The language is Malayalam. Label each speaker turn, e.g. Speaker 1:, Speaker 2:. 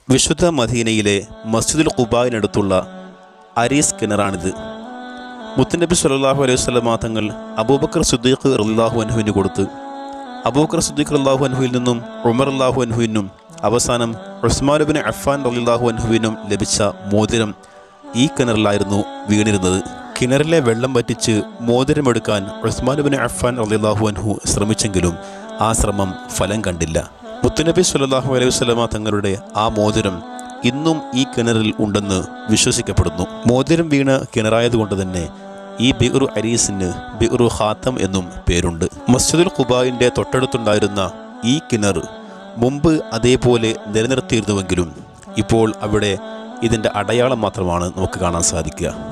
Speaker 1: വിശുദ്ധ മദീനയിലെ മസ്ജിദുൽ ഖുബായിനടുത്തുള്ള അരീസ് കിണറാണിത് മുത്തനബി സല്ലല്ലാഹു അലൈഹി വസല്ലമ തങ്ങൾ അബൂബക്കർ സിദ്ദീഖ് റളിയല്ലാഹു അൻഹുവിന് കൊടുത്ത് അബൂബക്കർ സിദ്ദീഖ് റളിയല്ലാഹു അൻഹുവിൽ നിന്നും ഉമർ അല്ലാഹു അൻഹുവിനും അവസാനം ഉസ്മാൻ ബിൻ അഫ്ഫാൻ റളിയല്ലാഹു അൻഹുവിനും ലഭിച്ച മോതിരം ഈ കിണറിലായിരുന്നു വീണിരുന്നത് കിണറിലെ വെള്ളം വറ്റിച്ച് മോതിരമെടുക്കാൻ ഉസ്മാൻ ബിൻ അഫ്ഫാൻ റളിയല്ലാഹു അൻഹു ശ്രമിച്ചെങ്കിലും ആ ശ്രമം ഫലം കണ്ടില്ല മുത്തുനബി സല്ലല്ലാഹു അലൈഹി വസല്ലമ തങ്ങളുടെ ആ മോതിരം ഇന്നും ഈ കിണറിൽ ഉണ്ടെന്ന് വിശ്വസിക്കപ്പെടുന്നു മോതിരം വീണ കിണറായതുകൊണ്ട് തന്നെ ഈ ബിഉറു അരീസിന് ബിഉറു ഖാത്തം എന്നും പേരുണ്ട് മസ്ജിദുൽ ഖുബായിൻ്റെ തൊട്ടടുത്തുണ്ടായിരുന്ന ഈ കിണർ മുമ്പ് അതേപോലെ നിലനിർത്തിയിരുന്നുവെങ്കിലും ഇപ്പോൾ അവിടെ ഇതിൻ്റെ അടയാളം മാത്രമാണ് നമുക്ക് കാണാൻ സാധിക്കുക